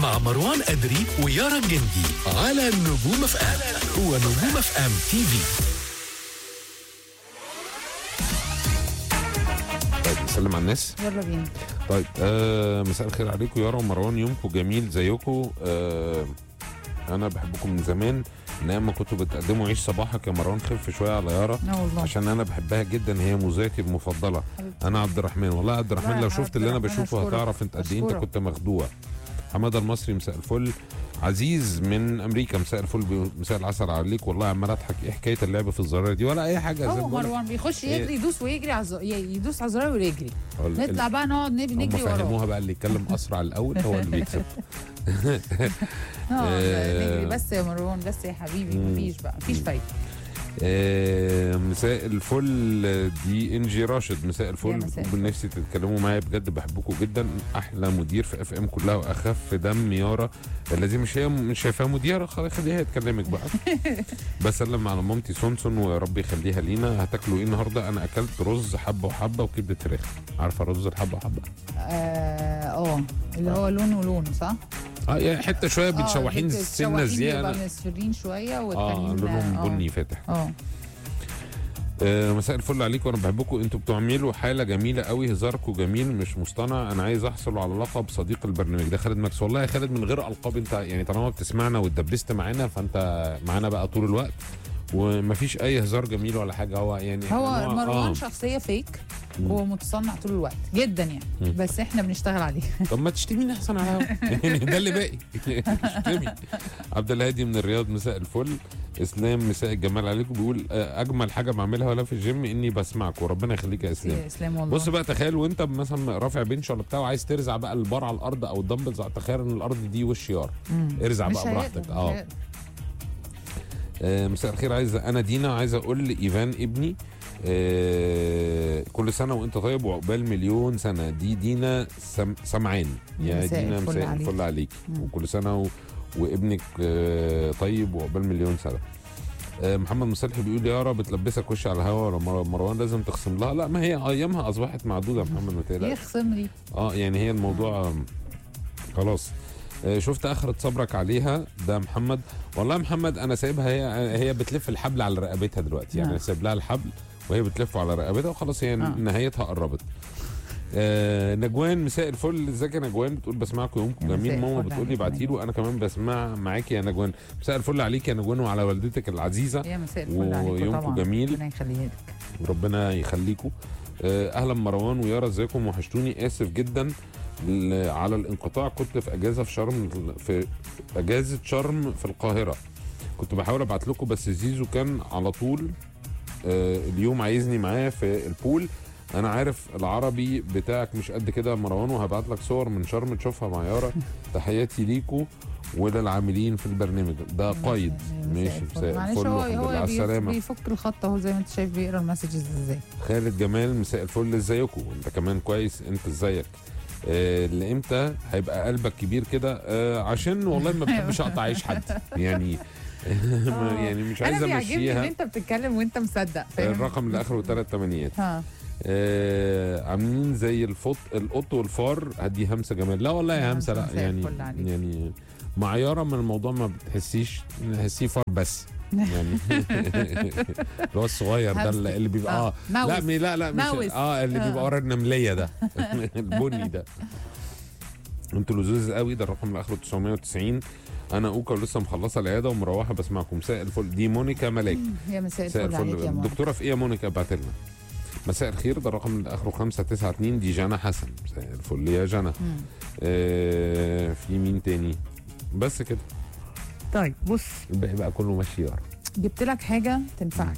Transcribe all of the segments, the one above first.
مع مروان أدري ويارا الجندي على نجوم اف ام ونجوم اف ام تي في طيب نسلم على الناس يلا بينا طيب آه مساء الخير عليكم يارا ومروان يومكم جميل زيكم آه انا بحبكم من زمان من ايام ما كنتوا بتقدموا عيش صباحك يا مروان خف شويه على يارا اه والله عشان انا بحبها جدا هي مذيعتي المفضله حبيبتي. انا عبد الرحمن والله عبد الرحمن والله لو يا شفت عبد اللي انا الرحمن بشوفه أشكرك. هتعرف انت قد ايه انت أشكرك. كنت مخدوع حماده المصري مساء الفل عزيز من امريكا مساء الفل بي- مساء العسل عليك والله عمال اضحك ايه حكايه اللعب في الزراير دي ولا اي حاجه زي هو ما بقول لك. مروان بيخش هي- يجري يدوس ويجري على الز- ي- يدوس على الزرار ويجري أقول- نطلع بقى نقعد نب- هم نجري وراه فهموها بقى اللي يتكلم اسرع الاول هو اللي بيكسب اه آه. نجري بس يا مروان بس يا حبيبي مم. مفيش بقى مفيش فايده آه، مساء الفل دي انجي راشد مساء الفل يا مساء بتقول نفسي تتكلموا معايا بجد بحبكم جدا احلى مدير في اف ام كلها واخف دم يارا الذي مش هي مش شايفاها مديره خلاص خليها تكلمك بقى بسلم على مامتي سونسون ويا رب يخليها لينا هتاكلوا ايه النهارده انا اكلت رز حبه وحبه وكبده فراخ عارفه رز الحبه وحبه اه آه، اللي هو لون ولون صح؟ اه يعني حته شويه آه، بتشوحين بت- سنه بتشوحين زياده بيبقى مصفرين شويه اه والتانيين لونهم آه. بني فاتح اه آه، مساء الفل عليكم وانا بحبكم انتوا بتعملوا حاله جميله قوي هزاركم جميل مش مصطنع انا عايز احصل على لقب صديق البرنامج ده خالد ماكس والله يا خالد من غير القاب انت يعني طالما بتسمعنا واتدبست معانا فانت معانا بقى طول الوقت ومفيش اي هزار جميل ولا حاجه هو يعني هو نوع- مروان آه. شخصيه فيك مم. هو متصنع طول الوقت جدا يعني مم. بس احنا بنشتغل عليه طب ما تشتميني احسن على الهوا. يعني ده اللي باقي اشتمي عبد الهادي من الرياض مساء الفل اسلام مساء الجمال عليكم بيقول آه، اجمل حاجه بعملها ولا في الجيم اني بسمعك وربنا يخليك يا اسلام يا اسلام والله بص بقى تخيل وانت مثلا رافع بنش ولا بتاع وعايز ترزع بقى البار على الارض او الدمبلز تخيل ان الارض دي وش يار مم. ارزع مش بقى هيقدر، براحتك مش اه هيقدر. آه، مساء الخير عايزه انا دينا عايزه اقول لايفان ابني آه كل سنه وانت طيب وعقبال مليون سنه دي دينا سم سمعان يا مساء دينا الفل مساء عليك. الفل عليك مم. وكل سنه و... وابنك آه طيب وعقبال مليون سنه آه، محمد مصالح بيقول يارا بتلبسك وش على الهوا ولا مر- مروان لازم تخصم لها لا ما هي ايامها اصبحت معدوده يا محمد ما تقلقش يخصم لي اه يعني هي الموضوع آم، خلاص آه، شفت اخرة صبرك عليها ده محمد والله يا محمد انا سايبها هي هي بتلف الحبل على رقبتها دلوقتي يعني آه. انا سايب لها الحبل وهي بتلفه على رقبتها وخلاص هي آه. نهايتها قربت آه نجوان مساء الفل ازيك يا نجوان بتقول بسمعكم يومكم يا جميل مساء ماما الفل بتقول لي عليك يا ابعتي له انا كمان بسمع معاكي يا نجوان مساء الفل عليك يا نجوان وعلى والدتك العزيزه يا مساء الفل عليكم ويومكم طبعا جميل. ربنا يخليها لك ربنا يخليكم آه، اهلا مروان ويارا ازيكم وحشتوني اسف جدا ل- على الانقطاع كنت في اجازه في شرم في في اجازه شرم في القاهره كنت بحاول ابعت لكم بس زيزو كان على طول آه، اليوم عايزني معاه في البول انا عارف العربي بتاعك مش قد كده يا مروان وهبعت لك صور من شرم تشوفها مع يارا تحياتي ليكوا وللعاملين في البرنامج ده قايد ماشي مساء معلش الفل هو والحمد لله هو على بيف- السلامه بيفك الخط اهو زي ما انت شايف بيقرا المسجز ازاي خالد جمال مساء الفل ازيكم انت كمان كويس انت ازيك آه لامتى هيبقى قلبك كبير كده آه عشان والله ما بحبش اقطع عيش حد يعني آه. يعني مش انا عايز بيعجبني ان امشيها انت بتتكلم وانت مصدق فاهم الرقم اللي اخره ثلاث تمانيات ها آه عاملين زي الفط القط والفار هدي همسه جمال لا والله يا همسه لا مساء يعني الفل عليك. يعني معياره من الموضوع ما بتحسيش تحسيه فار بس يعني اللي هو الصغير ده همسة. اللي اللي بيبقى اه ماوس لا مي لا لا مش ماوس. اه اللي آه. بيبقى ورا النمليه ده البني ده انتوا لزوز قوي ده الرقم اللي اخره 990 انا اوكا ولسه مخلصه العياده ومروحه بسمعكم مساء الفل دي مونيكا ملاك يا مساء مساء الفل عليك الفل يا ماما الدكتوره في ايه يا مونيكا ابعت لنا مساء الخير ده الرقم اللي اخره 592 دي جانا حسن مساء الفل يا جانا مم. آه في مين تاني بس كده طيب بص الباقي بقى كله ماشي يارا جبت لك حاجه تنفعك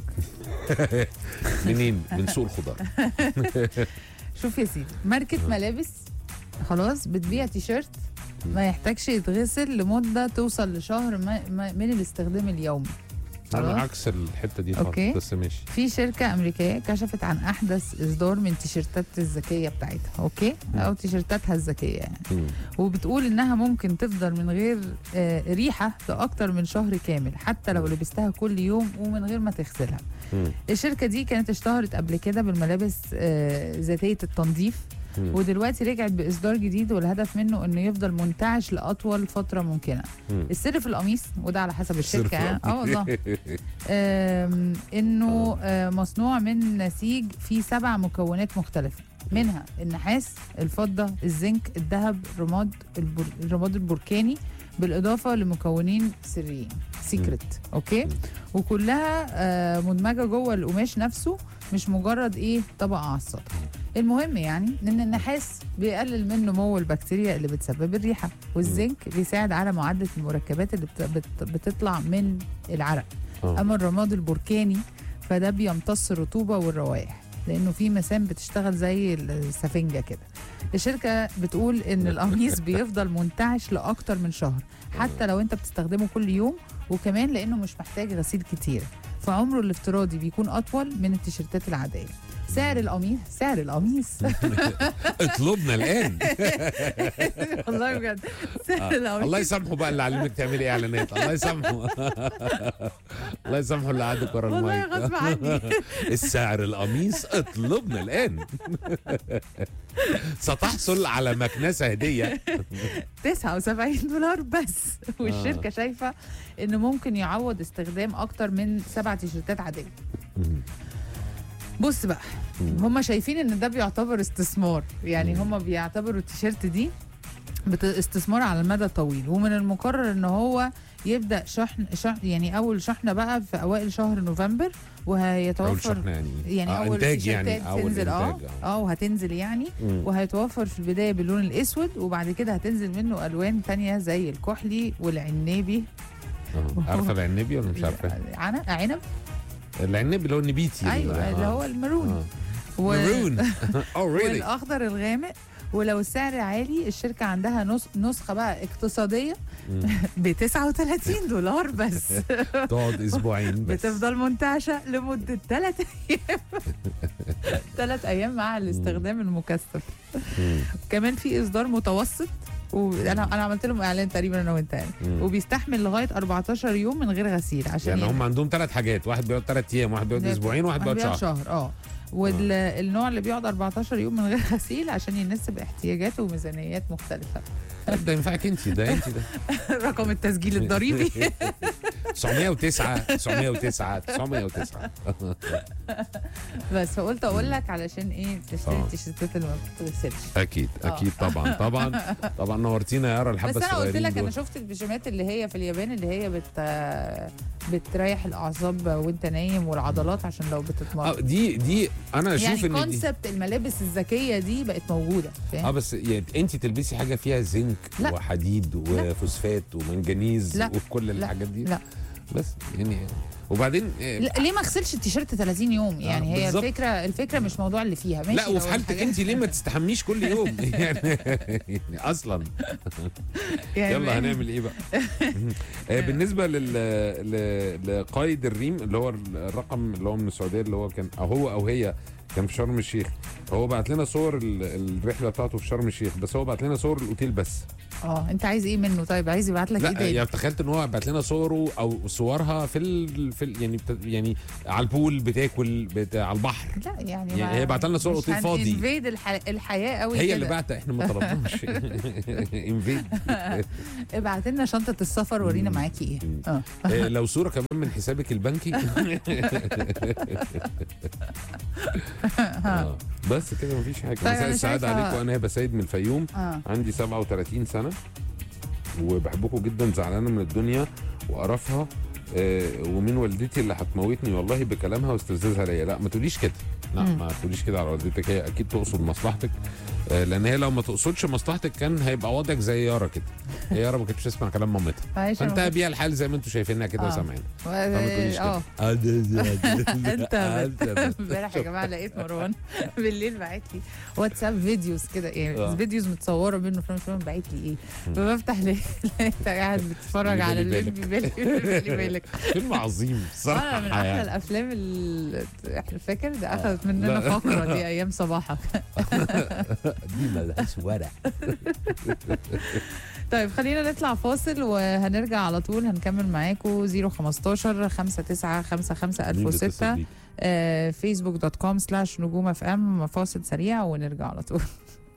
منين من سوق الخضار شوف يا سيدي ماركه ملابس خلاص بتبيع تيشيرت ما يحتاجش يتغسل لمده توصل لشهر ما ما من الاستخدام اليومي انا خلاص. عكس الحته دي خالص أوكي. بس ماشي في شركة أمريكية كشفت عن أحدث إصدار من تيشيرتات الذكية بتاعتها أوكي مم. أو تيشيرتاتها الذكية يعني مم. وبتقول إنها ممكن تفضل من غير آه، ريحة لأكتر من شهر كامل حتى لو لبستها كل يوم ومن غير ما تغسلها مم. الشركة دي كانت اشتهرت قبل كده بالملابس آه، ذاتية التنظيف مم. ودلوقتي رجعت باصدار جديد والهدف منه انه يفضل منتعش لاطول فتره ممكنه مم. السر في القميص وده على حسب السر الشركه في يعني. اه والله آم، انه آه، مصنوع من نسيج فيه سبع مكونات مختلفه منها النحاس الفضه الزنك الذهب رماد البر... الرماد البركاني بالاضافه لمكونين سريين سيكريت اوكي مم. وكلها آه، مدمجه جوه القماش نفسه مش مجرد ايه طبقه على السطح المهم يعني ان النحاس بيقلل من نمو البكتيريا اللي بتسبب الريحه والزنك بيساعد على معادله المركبات اللي بت... بت... بتطلع من العرق آه. اما الرماد البركاني فده بيمتص الرطوبه والروائح لانه في مسام بتشتغل زي السفنجه كده الشركه بتقول ان القميص بيفضل منتعش لاكتر من شهر حتى لو انت بتستخدمه كل يوم وكمان لانه مش محتاج غسيل كتير فعمره الافتراضي بيكون اطول من التيشيرتات العاديه سعر القميص سعر القميص اطلبنا الان والله بجد سعر آه. القميص الله يسامحه بقى اللي علمك تعملي اعلانات الله يسامحه الله يسامحه اللي قعدك ورا والله المايك غصب عني السعر القميص اطلبنا الان ستحصل على مكنسه هديه 79 دولار بس والشركه آه. شايفه انه ممكن يعوض استخدام اكتر من سبع تيشيرتات عاديه بص بقى هم شايفين ان ده بيعتبر استثمار يعني مم. هم بيعتبروا التيشيرت دي بت- استثمار على المدى الطويل ومن المقرر ان هو يبدا شحن, شحن يعني اول شحنه بقى في اوائل شهر نوفمبر اول وهيتوفر شحنه يعني يعني آه اول انتاج تيشيرتات يعني اول تنزل اه انتاج اه وهتنزل يعني مم. وهيتوفر في البدايه باللون الاسود وبعد كده هتنزل منه الوان تانية زي الكحلي والعنابي آه. عارفه العنبي ولا مش عارفه عن- عنب العنبي اللي هو النبيتي ايوه اللي هو المارون آه. و- مارون اوه ريلي والاخضر الغامق ولو السعر عالي الشركه عندها نص نسخه بقى اقتصاديه ب 39 دولار بس تقعد اسبوعين بس بتفضل منتعشه لمده ثلاث ايام ثلاث ايام مع الاستخدام المكثف مم. كمان في اصدار متوسط وانا انا عملت لهم اعلان تقريبا انا وانت يعني مم. وبيستحمل لغايه 14 يوم من غير غسيل عشان يعني هم عندهم ثلاث حاجات واحد بيقعد ثلاث ايام واحد بيقعد اسبوعين واحد بيقعد شهر شهر اه والنوع اللي بيقعد 14 يوم من غير غسيل عشان يناسب احتياجات وميزانيات مختلفه ده ينفعك انت ده انت ده رقم التسجيل الضريبي 909 909 909 بس فقلت اقول لك علشان ايه تشتري آه. التيشيرتات اللي ما بتتغسلش اكيد آه. اكيد طبعا طبعا طبعا نورتينا يا يارا الحبه بس انا قلت الصغيرين لك انا دول. شفت البيجامات اللي هي في اليابان اللي هي بت بتريح الاعصاب وانت نايم والعضلات عشان لو اه بتتمرن دي دي انا اشوف يعني ان دي كونسبت الملابس الذكيه دي بقت موجوده اه فاهم بس يعني انت تلبسي حاجه فيها زنك لا. وحديد لا. وفوسفات ومنجنيز لا. وكل الحاجات دي لا بس يعني وبعدين آه، لا ليه ما اغسلش التيشيرت 30 يوم يعني هي بالظبط. الفكره الفكره مش موضوع اللي فيها ماشي لا لو وفي حالتك الحاجات- انت ليه ما تستحميش كل يوم يعني, يعني اصلا يعني يلا هنعمل ايه بقى آه، بالنسبه لل ل- لقائد الريم اللي هو الرقم اللي هو من السعوديه اللي هو كان او هو او هي كان في شرم الشيخ هو بعت لنا صور ال- الرحله بتاعته في شرم الشيخ بس هو بعت لنا صور الاوتيل بس اه انت عايز ايه منه طيب عايز يبعت لك ايه لا تاني يعني تخيلت ان هو بعت لنا صوره او صورها في ال... في ال... يعني بت... يعني على البول بتاكل بت... على البحر لا يعني, يعني ما- هي بعت لنا صور مش اوتيل فاضي. هنinvade الح... الحياه قوي هي كده. اللي بعت احنا ما طلبناش انفيد ابعت لنا شنطه السفر ورينا مم. معاكي ايه مم. اه آه، لو صوره كمان من حسابك البنكي آه، بس كده مفيش حاجه طيب مساء أنا السعاده شايفة- عليكم انا هبه سيد من الفيوم اه عندي 37 سنه وبحبكم جدا زعلانه من الدنيا وقرفها آه، ومن والدتي اللي هتموتني والله بكلامها واستفزازها ليا لا ما تقوليش كده لا مم. ما تقوليش كده على والدتك هي اكيد تقصد مصلحتك آه، لان هي لو ما تقصدش مصلحتك كان هيبقى وضعك زي يارا كده هي يارا ما كانتش تسمع كلام مامتها معلش أنا فانتهى بيها الحال زي ما انتم شايفينها كده آه. وسامعين ما- فما تقوليش اه كده انت انت بس. امبارح يا جماعه لقيت مروان بالليل باعت لي واتساب فيديوز كده يعني آه. فيديوز متصوره منه فاهم فاهم باعت لي ايه فبفتح ليه لقيت قاعد بتتفرج اللي على بالي اللي بالي بالي بالك فيلم عظيم اه صراحه من احلى يعني. الافلام اللي احنا فاكر ده اخذت مننا لا. فقره دي ايام صباحك دي ملهاش ورق طيب خلينا نطلع فاصل وهنرجع على طول هنكمل معاكم 015 59 55 1006 فيسبوك دوت كوم سلاش نجوم اف ام فاصل سريع ونرجع على طول